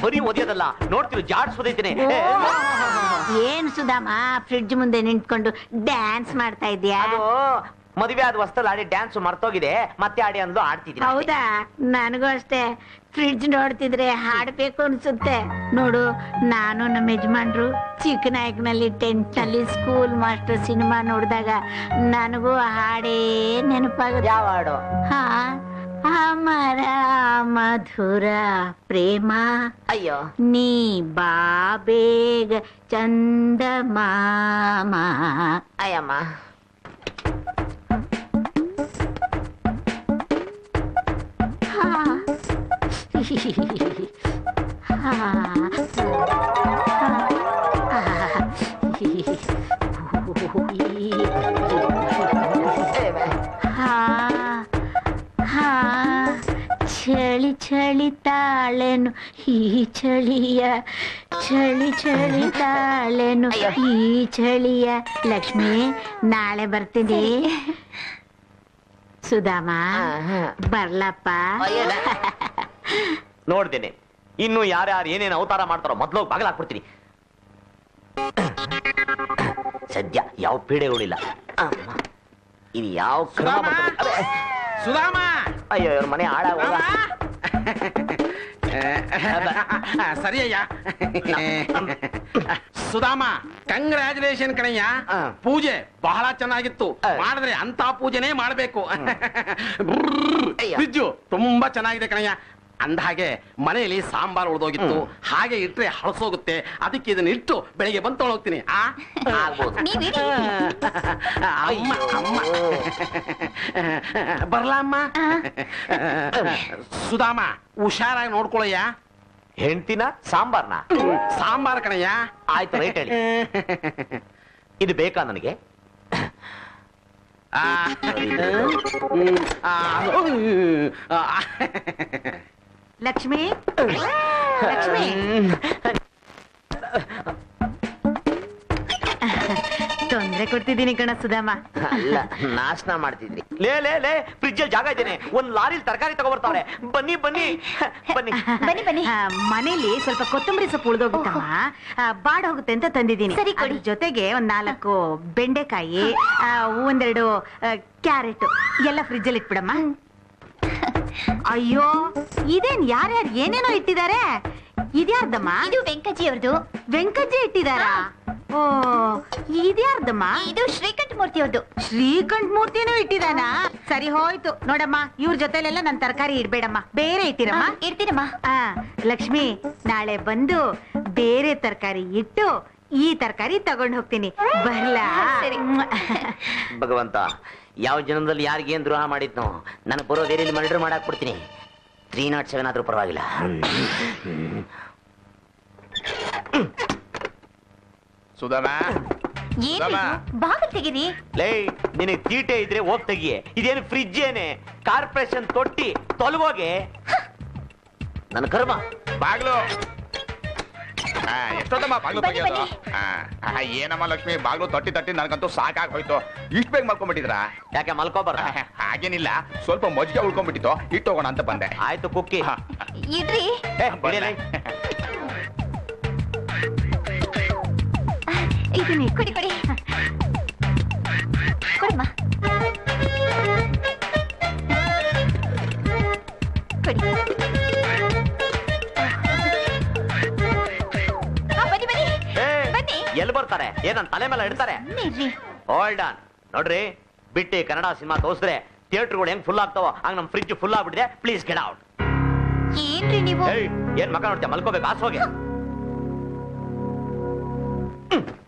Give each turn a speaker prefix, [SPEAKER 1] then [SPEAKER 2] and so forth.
[SPEAKER 1] ಬರೀ ಓದಿಯೋದಲ್ಲ ನೋಡ್ತೀವಿ ಜಾಡ್ಸೋದೈತೇನೆ
[SPEAKER 2] ಏನ್ ಸುಧಾಮ ಫ್ರಿಡ್ಜ್ ಮುಂದೆ ನಿಂತ್ಕೊಂಡು ಡ್ಯಾನ್ಸ್ ಮಾಡ್ತಾ ಇದ್ಯಾ
[SPEAKER 1] ಅದು ಮದುವೆ ಆದ ವಸ್ತಲ್ಲಿ ಆಡಿ ಡ್ಯಾನ್ಸ್ ಮರ್ತೋಗಿದೆ ಮತ್ತೆ ಆಡಿ ಅಂದ್ಲು ಆಡ್ತಿದ್ದೀನಿ ಅಷ್ಟೇ.
[SPEAKER 2] ಹೌದಾ ನನಗೂ ಅಷ್ಟೇ ಫ್ರಿಡ್ಜ್ ನೋಡ್ತಿದ್ರೆ ಹಾಡ್ಬೇಕು ಅನ್ಸುತ್ತೆ ನೋಡು ನಾನು ನಮ್ಮ ಯಜಮಾನ್ರು ಚಿಕ್ಕ ನಾಯಕನಲ್ಲಿ ಟೆಂತ್ ನಲ್ಲಿ ಸ್ಕೂಲ್ ಮಾಸ್ಟರ್ ಸಿನಿಮಾ ನೋಡಿದಾಗ ನನಗೂ ಆ ಹಾಡೇ ನೆನಪಾಗುತ್ತೆ
[SPEAKER 1] ಯಾವ ಹಾಡು
[SPEAKER 2] ಹಾ ಅಮರ ಮಧುರ ಪ್ರೇಮ
[SPEAKER 1] ಅಯ್ಯೋ
[SPEAKER 2] ನೀ ಬಾ ಬೇಗ ಚಂದ ಮಾಮ
[SPEAKER 1] ಅಯ್ಯಮ್ಮ
[SPEAKER 2] ಹಾ. ಹಾ. ಹಾ. ಹಾ. ಚಳಿ ಚಳಿ ತಾಳೆನು ಈ ಚಳಿಯ ಚಳಿ ಚಳಿ ತಾಳೆನು ಈ ಚಳಿಯ ಲಕ್ಷ್ಮಿ ನಾಳೆ ಬರ್ತೀನಿ ಸುಧಾಮ ಬರ್ಲಪ್ಪ
[SPEAKER 1] ನೋಡ್ದೇನೆ ಇನ್ನು ಯಾರ್ಯಾರು ಏನೇನು ಅವತಾರ ಮಾಡ್ತಾರೋ ಮೊದ್ಲು ಬಾಗಲಾಕ್ಬಿಡ್ತೀನಿ ಸದ್ಯ ಯಾವ ಪೀಡೆಗಳಿಲ್ಲ ಅಮ್ಮ. ಇನ್ ಯಾವ ಕ್ರಮ
[SPEAKER 3] ಸುಧಾಮ?
[SPEAKER 1] ಬರ್ತದೆ? ಅಬೆ,
[SPEAKER 3] ಸುಧಾಮ
[SPEAKER 1] ಅಯ್ಯೋ ಇವ್ರ ಮನೆ ಹಾಳಾಗೋಗ
[SPEAKER 3] ಸರಿ ಅಯ್ಯ ಸುಧಾಮ ಕಂಗ್ರ್ಯಾಚುಲೇಷನ್ ಕಣಯ್ಯ
[SPEAKER 1] ಆ.
[SPEAKER 3] ಪೂಜೆ ಬಹಳ ಚೆನ್ನಾಗಿತ್ತು
[SPEAKER 1] ಆ.
[SPEAKER 3] ಮಾಡಿದ್ರೆ ಅಂತ ಪೂಜೆನೇ ಮಾಡ್ಬೇಕು
[SPEAKER 1] ಅಯ್ಯ.
[SPEAKER 3] ಫ್ರಿಜ್ಜು ತುಂಬಾ ಚೆನ್ನಾಗಿದೆ ಕಣಯ್ಯ ಅಂದ ಹಾಗೆ ಮನೆಯಲ್ಲಿ ಸಾಂಬಾರ್ ಉಳ್ದೋಗಿತ್ತು
[SPEAKER 1] ಹ್ಮ್.
[SPEAKER 3] ಹಾಗೆ ಇಟ್ರೆ ಹಳಸೋಗುತ್ತೆ ಅದಕ್ಕೆ ಇದನ್ನ ಇಟ್ಟು ಬೆಳಿಗ್ಗೆ ಬಂದು ಹೋಗ್ತೀನಿ ಆ
[SPEAKER 1] ಆಗ್ಬೋದು
[SPEAKER 3] ಅಮ್ಮ ಅಮ್ಮ ಬರ್ಲಮ್ಮ ಸುಧಾಮ ಹುಷಾರಾಗಿ ನೋಡ್ಕೊಳಯ್ಯ
[SPEAKER 1] ಹೆಂಡ್ತಿನ ಸಾಂಬಾರ್ನ
[SPEAKER 3] ಸಾಂಬಾರ್ ಕಣಯ್ಯ
[SPEAKER 1] ಆಯ್ತು ರೈಟ್ ಹೇಳಿ ಇದು ಬೇಕಾ ನನಗೆ
[SPEAKER 3] ಆ, ಹ್ಮ್, ಆ, ಆ,
[SPEAKER 2] ಲಕ್ಷ್ಮಿ ಲಕ್ಷ್ಮಿ ತೊಂದ್ರೆ ಕೊಡ್ತಿದ್ದೀನಿ ಕಣ ಸುಧಾಮ
[SPEAKER 1] ಅಲ್ಲ ನಾಶನ ಮಾಡ್ತಿದ್ರಿ ಲೇ ಲೇ ಲೇ ಫ್ರಿಜ್ ಜಾಗ ಇದ್ದೇನೆ ಒಂದ್ ಲಾರಿಲ್ ತರಕಾರಿ ತಗೊಬರ್ತಾವ್ರೆ ಬನ್ನಿ ಬನ್ನಿ ಬನ್ನಿ
[SPEAKER 2] ಬನ್ನಿ ಬನ್ನಿ ಮನೇಲಿ ಸ್ವಲ್ಪ ಕೊತ್ತಂಬರಿ ಸೊಪ್ಪು ಉಳ್ದೋಗುತ್ತಮ್ಮ ಆ, ಬಾಡ್ ಹೋಗುತ್ತೆ ಅಂತ ತಂದಿದ್ದೀನಿ
[SPEAKER 4] ಸರಿ, ಕೊಡಿ.
[SPEAKER 2] ಅದ್ರ ಜೊತೆಗೆ ಒಂದ್ ನಾಲ್ಕು ಬೆಂಡೆಕಾಯಿ ಆ, ಒಂದೆರಡು ಕ್ಯಾರೆಟ್ ಎಲ್ಲ ಫ್ರಿಜ್ ಅಲ್ಲಿ ಇಟ್ಬಿಡಮ್ಮ ಅಯ್ಯೋ ಇದೇನ್ ಯಾರ್ಯಾರು ಏನೇನೋ ಇಟ್ಟಿದ್ದಾರೆ ಇದ್ಯಾರ್ದಮ್ಮ
[SPEAKER 4] ಇದು ವೆಂಕಜಿ ಅವ್ರದ್ದು
[SPEAKER 2] ವೆಂಕಜ್ಜಿ ಇಟ್ಟಿದಾರಾ ಓ ಇದ್ಯಾರ್ದಮ್ಮ
[SPEAKER 4] ಇದು ಶ್ರೀಕಂಠ ಮೂರ್ತಿ ಅವ್ರದ್ದು
[SPEAKER 2] ಶ್ರೀಕಂಠ ಮೂರ್ತಿನೂ ಇಟ್ಟಿದಾನ ಸರಿ ಹೋಯ್ತು ನೋಡಮ್ಮ ಇವ್ರ ಜೊತೆಲೆಲ್ಲ ನನ್ ತರಕಾರಿ ಇಡ್ಬೇಡಮ್ಮ ಬೇರೆ ಇಟ್ಟಿರಮ್ಮ
[SPEAKER 4] ಇರ್ತೀನಮ್ಮ
[SPEAKER 2] ಆ ಲಕ್ಷ್ಮಿ ನಾಳೆ ಬಂದು ಬೇರೆ ತರಕಾರಿ ಇಟ್ಟು ಈ ತರಕಾರಿ ತಗೊಂಡ್ ಹೋಗ್ತೀನಿ ಬರ್ಲಾ
[SPEAKER 4] ಸರಿ.
[SPEAKER 1] ಭಗವಂತ ಯಾವ ಜನ್ಮದಲ್ಲಿ ಯಾರಿಗೇನ್ ದ್ರೋಹ ಮಾಡಿದ್ನೋ ನನಗೆ ಬರೋ ಬೇರೆ ಮರ್ಡರ್ ಮಾಡಾಕ್ ಬಿಡ್ತೀನಿ ತ್ರೀ ನಾಟ್ ಸೆವೆನ್ ಆದ್ರೂ ಪರವಾಗಿಲ್ಲ
[SPEAKER 5] ಸುಧಾಮ
[SPEAKER 4] ಏನ್
[SPEAKER 5] ಬಾಬಾ.
[SPEAKER 4] ಬಾಗಿಲು ತೆಗೀರಿ
[SPEAKER 1] ಲೇ ನಿನಗೆ ತೀಟೆ ಇದ್ರೆ ಹೋಗ್ ತೆಗಿಯೆ ಇದೇನು ಫ್ರಿಜ್ ಏನೆ ಕಾರ್ಪೊರೇಷನ್ ತೊಟ್ಟಿ ತೊಲಗೋಗೆ ನನ್ನ ಕರ್ಮ
[SPEAKER 5] ಬಾಗ್ಲು ಆ, ಎಷ್ಟೊತ್ತಮ್ಮ ಬಾಗ್ಲು
[SPEAKER 4] ಬನ್ನಿ,
[SPEAKER 5] ತೆಗಿಯೋದು
[SPEAKER 4] ಬನ್ನಿ.
[SPEAKER 5] ಆ, ಆ, ಏನಮ್ಮ ಲಕ್ಷ್ಮಿ ಬಾಗ್ಲು ತಟ್ಟಿ ತಟ್ಟಿ ನನಗಂತೂ ಸಾಕಾಗಿ ಹೋಯ್ತು ಇಷ್ಟು ಬೇಗ ಮಲ್ಕೊಂಡ್ಬಿಟ್ಟಿದ್ರಾ
[SPEAKER 1] ಯಾಕೆ ಮಲ್ಕೋಬಾರ
[SPEAKER 5] ಆ, ಹಾಗೇನಿಲ್ಲ ಸ್ವಲ್ಪ ಮಜ್ಜಿಗೆ ಉಳ್ಕೊಂಡ್ಬಿಟ್ಟಿತ್ತು ಇಟ್ಟು ಹೋಗೋಣ ಅಂತ ಬಂದೆ
[SPEAKER 1] ಆಯ್ತು ಕುಕ್ಕಿ
[SPEAKER 5] ಹಾ,
[SPEAKER 4] ಇಡ್ರಿ
[SPEAKER 1] ಏ, ಬಿಡಿಲೇ.
[SPEAKER 4] ಇದನ್ನೇ ಕೊಡಿ ಕೊಡಿ ಕೊಡಮ್ಮ ಕೊಡಿ ಆ, ಬನ್ನಿ ಬನ್ನಿ
[SPEAKER 1] ಏ,
[SPEAKER 4] ಬನ್ನಿ
[SPEAKER 1] ಎಲ್ಲಿ ಬರ್ತಾರೆ ಏನನ್ ತಲೆ ಮೇಲೆ ಇಡ್ತಾರೆ
[SPEAKER 4] ಇರ್ರಿ
[SPEAKER 1] ಹೋಲ್ಡ್ ಆನ್ ನೋಡ್ರಿ ಬಿಟ್ಟಿ ಕನ್ನಡ ಸಿನಿಮಾ ತೋರಿಸಿದ್ರೆ ಥಿಯೇಟರ್ಗಳು ಹೆಂಗ್ ಫುಲ್ ಆಗ್ತಾವ ಹಂಗ ನಮ್ ಫ್ರಿಜ್ ಫುಲ್ ಆಗ್ಬಿಟ್ಟಿದೆ ಪ್ಲೀಸ್ ಗೆಟ್ ಔಟ್
[SPEAKER 4] ಏನ್ರಿ ನೀವು
[SPEAKER 1] ಏಯ್ ಏನ್ ಮಕ್ಕ ನೋಡ್ತೀಯ ಮಲ್ಕೋಬೇಕು ಆಸ್ ಹೋಗಿ